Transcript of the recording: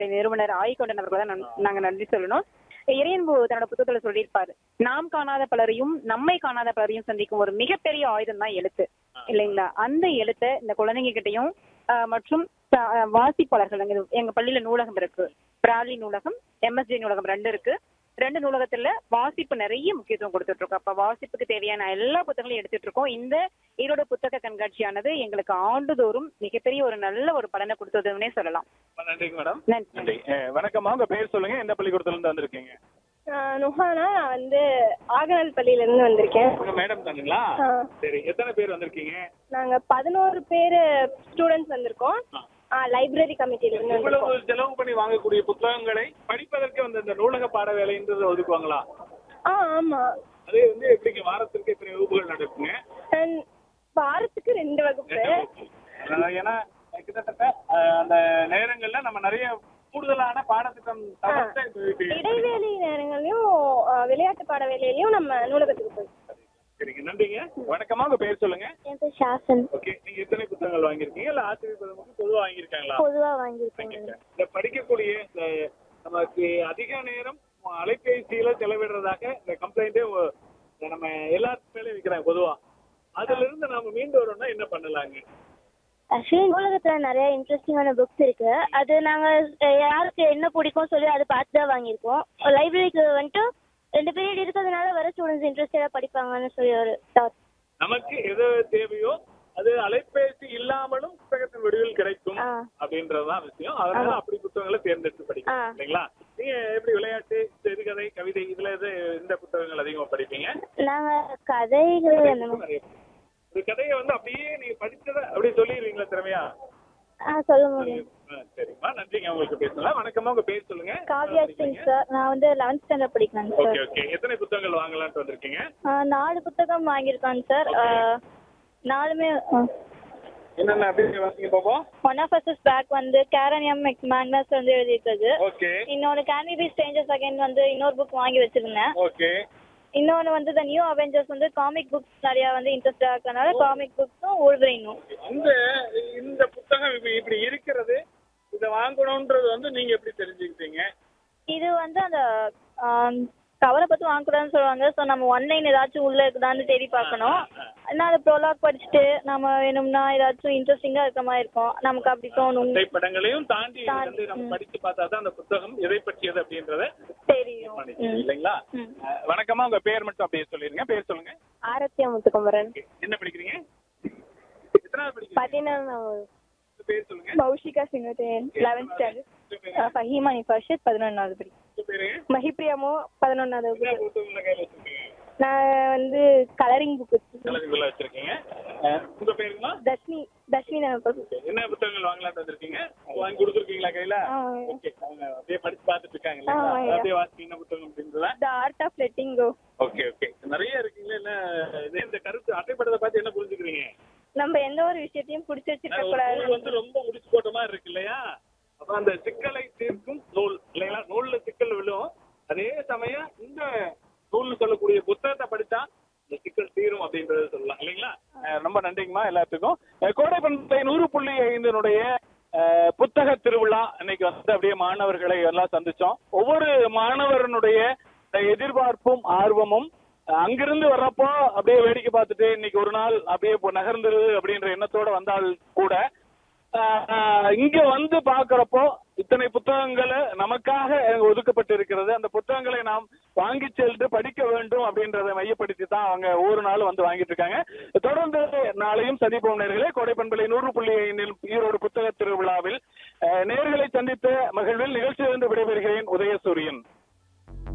நிறுவனர் ஆய்கொண்டன் அவர்கள் தான் நன்- நாங்க நன்றி சொல்லணும் இறையன்பு தன்னோட புத்தகத்துல சொல்லியிருப்பாரு நாம் காணாத பலரையும் நம்மை காணாத பலரையும் சந்திக்கும் ஒரு மிகப்பெரிய ஆயுதம் தான் எழுத்து இல்லைங்களா அந்த எழுத்தை இந்த குழந்தைங்க கிட்டயும் ஆஹ், மற்றும் ச- ஆஹ், வாசிப்பாளர்கள் எங்க எங்க பள்ளியில நூலகம் இருக்கு பிராலி நூலகம் எம்எஸ்ஜி நூலகம் ரெண்டு இருக்கு ரெண்டு நூலகத்துல வாசிப்பு நிறைய முக்கியத்துவம் கொடுத்துட்டு இருக்கோம் அப்ப வாசிப்புக்கு தேவையான எல்லா புத்தகங்களையும் எடுத்துட்டு இருக்கோம் இந்த ஈரோடு புத்தக கண்காட்சியானது எங்களுக்கு ஆண்டுதோறும் மிகப்பெரிய ஒரு நல்ல ஒரு பலனை கொடுத்ததுன்னே சொல்லலாம் ரொம்ப நன்றிங்க மேடம் நன்றி நன்றி அஹ், வணக்கம்மா உங்க பேர் சொல்லுங்க எந்த பள்ளிக்கூடத்துல இருந்து வந்திருக்கீங்க நுஹானா நான் வந்து ஆகனல் பள்ளியில இருந்து வந்திருக்கேன் உங்க மேடம் தானுங்களா ஆ. சரி எத்தனை பேர் வந்திருக்கீங்க நாங்க பதினோரு பேர் ஸ்டூடெண்ட்ஸ் வந்திருக்கோம் லைப்ரரி கமிட்டில இருந்து வந்திருக்கோம் இவ்வளவு செலவு பண்ணி வாங்கக்கூடிய புத்தகங்களை படிப்பதற்கு வந்து இந்த நூலக பாட வேலைன்றது ஒதுக்குவாங்களா ஆ ஆமா அது வந்து எப்படிங்க வாரத்திற்கு இத்தனை வகுப்புகள் நடக்குங்க And வாரத்துக்கு ரெண்டு வகுப்பு அஹ் ஏன்னா கிட்டத்தட்ட அஹ், அந்த நேரங்கள்ல நம்ம நிறைய கூடுதலான பாடத்திட்டம் தவிர்த்து இப்ப- இப்ப- இடைவேளை நேரங்களையும் ஆ, விளையாட்டு பாட வேலையிலயும் நம்ம நூலகத்துக்கு போய் சரிங்க நன்றிங்க வணக்கமா உங்க பேர் சொல்லுங்க என் பேர் ஷாசன் ஓகே நீங்க எத்தனை புத்தகங்கள் வாங்கியிருக்கீங்க இல்ல ஆசிரியர் பெருமக்கள் பொதுவா வாங்கியிருக்காங்களா பொதுவா வாங்கியிருக்கேன் இந்த படிக்கக்கூடிய இந்த நமக்கு அதிக நேரம் அலைபேசியில செலவிடுறதாக இந்த கம்ப்ளைண்டே நம்ம எல்லாத்துக்கும் மேலே வைக்கிறாங்க பொதுவா அதுல இருந்து நாம மீண்டு வரணும்னா என்ன பண்ணலாங்க ஆக்சுவலி நூலகத்துல நிறைய இன்ட்ரெஸ்டிங்கான புக்ஸ் இருக்கு அது நாங்க அஹ், யாருக்கு என்ன பிடிக்கும் சொல்லி அதை பார்த்து தான் வாங்கியிருக்கோம் லைப்ரரிக்கு வந்துட்டு ரெண்டு பீரியட் இருக்கிறதுனால வர ஸ்டூடெண்ட்ஸ் இன்ட்ரெஸ்டடா படிப்பாங்கன்னு சொல்லி ஒரு தாட் நமக்கு எது தேவையோ அது அலைபேசி இல்லாமலும் புத்தகத்தின் வடிவில் கிடைக்கும் ஆ. அப்படின்றதுதான் விஷயம் அதனால அப்படி புத்தகங்களை தேர்ந்தெடுத்து படிக்கணும் ஆ. இல்லைங்களா நீங்க எப்படி விளையாட்டு சிறுகதை கவிதை இதுல எது எந்த புத்தகங்கள் அதிகமா படிப்பீங்க நாங்க கதைகள் அந்த மாதிரி நிறைய ஒரு கதையை வந்து அப்படியே நீங்க படிச்சதை அப்படியே சொல்லிடுவீங்களா திறமையா ஆ சொல்ல முடியும் ஆ, சரிம்மா நன்றிங்க உங்களுக்கு பேசலாம் வணக்கம்மா உங்க பேர் சொல்லுங்க காவ்யா சிங் சார் நான் வந்து லெவன்த் ஸ்டாண்டர்ட் படிக்கிறேன் ஓகே சார் ஓகே எத்தனை புத்தகங்கள் வாங்கலாம்னு வந்திருக்கீங்க நாலு புத்தகம் வாங்கியிருக்கேன் சார் நாலுமே என்னென்ன அப்படியே வாசிங்க பாப்போம் ஒன் ஆஃப் அஸ் பேக் வந்து கேரனியம் மேக்னஸ் வந்து எழுதியிருக்குது ஓகே இன்னொன்று கேன் பி ஸ்ட்ரேஞ்சர்ஸ் அகைன் வந்து இன்னொரு புக் வாங்கி வச்சிருந்தேன் ஓகே இன்னொன்று வந்து த நியூ அவெஞ்சர்ஸ் வந்து காமிக் புக்ஸ் நிறையா வந்து இன்ட்ரெஸ்டாக இருக்கறனால காமிக் புக்ஸும் உள்வரைனும் இந்த இந்த புத்தகம் இப்ப இப்படி இருக்கிறது இதை வாங்கணும்ன்றது வந்து நீங்க எப்படி தெரிஞ்சுக்கிட்டீங்க இது வந்து அந்த கவரை பற்றி வாங்கக்கூடாதுன்னு சொல்லுவாங்க ஸோ நம்ம ஒன்லைன் ஏதாச்சும் உள்ளே இருக்குதான்னு தேடி பார்க்கணும் நான் அதை ப்ரோலாக் படிச்சுட்டு நம்ம வேணும்னா ஏதாச்சும் இன்ட்ரெஸ்டிங்காக இருக்க மாதிரி இருக்கும் நமக்கு அப்படி தோணும் திரைப்படங்களையும் தாண்டி இது தாண்டி, வந்து நம்ம ம். படிச்சு பார்த்தா தான் அந்த புத்தகம் எதை பற்றியது அப்படின்றத தெரியும் பண்ணிக்கலாம் ம். இல்லைங்களா ம். அஹ், வணக்கம்மா உங்க பேர் மட்டும் அப்படியே சொல்லிருங்க பேர் சொல்லுங்க ஆரத்தியா முத்துக்குமரன் Okay. என்ன படிக்கிறீங்க எத்தனாவது படிக்கிறீங்க பதினொன்று உங்க பேர் சொல்லுங்க பௌஷிகா சிங்கத்தேன் லெவன்த் ஸ்டாண்டர்ட் உங்க பேரு? ஃபஹீமா நிஃபாஷத் பதினொன்றாவது படி உங்க பேரு மஹிப்ரியாமோ பதினொன்றாவது என்ன புத்தகங்களை கையில வச்சிருக்கீங்க நான் வந்து கலரிங் புக் கலரிங்குள்ள வச்சிருக்கீங்க அஹ், உங்க பேருங்களா தர்ஷினி தர்ஷினி நான் என்ன புத்தகங்கள் வாங்கலாம்னு வந்திருக்கீங்க வாங்கி கொடுத்துருக்கீங்களா கையில ஆ. ஓகே அவங்க அப்படியே படிச்சு பார்த்துட்டு இருக்காங்க இல்லைங்களா? ஆ, ஐயா. அப்படியே வாசிக்க என்ன புத்தகம் அப்படின்றத the art of letting go okay okay நிறைய இருக்கீங்களா என்ன இது இந்த கருத்து அட்டைப்படத்தை பார்த்து என்ன புரிஞ்சுக்கிறீங்க நம்ம எந்த ஒரு விஷயத்தையும் பிடிச்சி வச்சிருக்க ஒரு கூடாது நூல் வந்து ரொம்ப முடிச்சு போட்ட மாதிரி இருக்கு இல்லையா அப்ப அந்த சிக்கலை தீர்க்கும் நூல் இல்லைங்களா நூல்ல சிக்கல் விழும் அதே சமயம் இந்த நூல்னு சொல்லக்கூடிய புத்தகத்தை படிச்சா இந்த சிக்கல் தீரும் அப்படின்றத சொல்லலாம் இல்லைங்களா அஹ் ரொம்ப நன்றிங்கம்மா எல்லாத்துக்கும் அஹ் கோடை பண்பை நூறு புள்ளி ஐந்தினுடைய அஹ், புத்தக திருவிழா இன்னைக்கு வந்து அப்படியே மாணவர்களை எல்லாம் சந்திச்சோம் ஒவ்வொரு மாணவரனுடைய எதிர்பார்ப்பும் ஆர்வமும் அங்கிருந்து வர்றப்போ அப்படியே வேடிக்கை பார்த்துட்டு இன்னைக்கு ஒரு நாள் அப்படியே இப்போ நகர்ந்துருது அப்படின்ற எண்ணத்தோட வந்தால் கூட ஆஹ், ஆஹ், இங்க வந்து பாக்குறப்போ இத்தனை புத்தகங்கள் நமக்காக ஒதுக்கப்பட்டு இருக்கிறது அந்த புத்தகங்களை நாம் வாங்கி சென்று படிக்க வேண்டும் அப்படின்றத மையப்படுத்தி தான் அவங்க ஒவ்வொரு நாளும் வந்து வாங்கிட்டு இருக்காங்க தொடர்ந்து நாளையும் சந்திப்போம் நேர்களே கோடைப்பண்பலை நூறு புள்ளி ஐந்தில் ஈரோடு புத்தக திருவிழாவில் ஆஹ், நேர்களை சந்தித்த மகிழ்வில் நிகழ்ச்சியிலிருந்து விடைபெறுகிறேன் உதயசூரியன்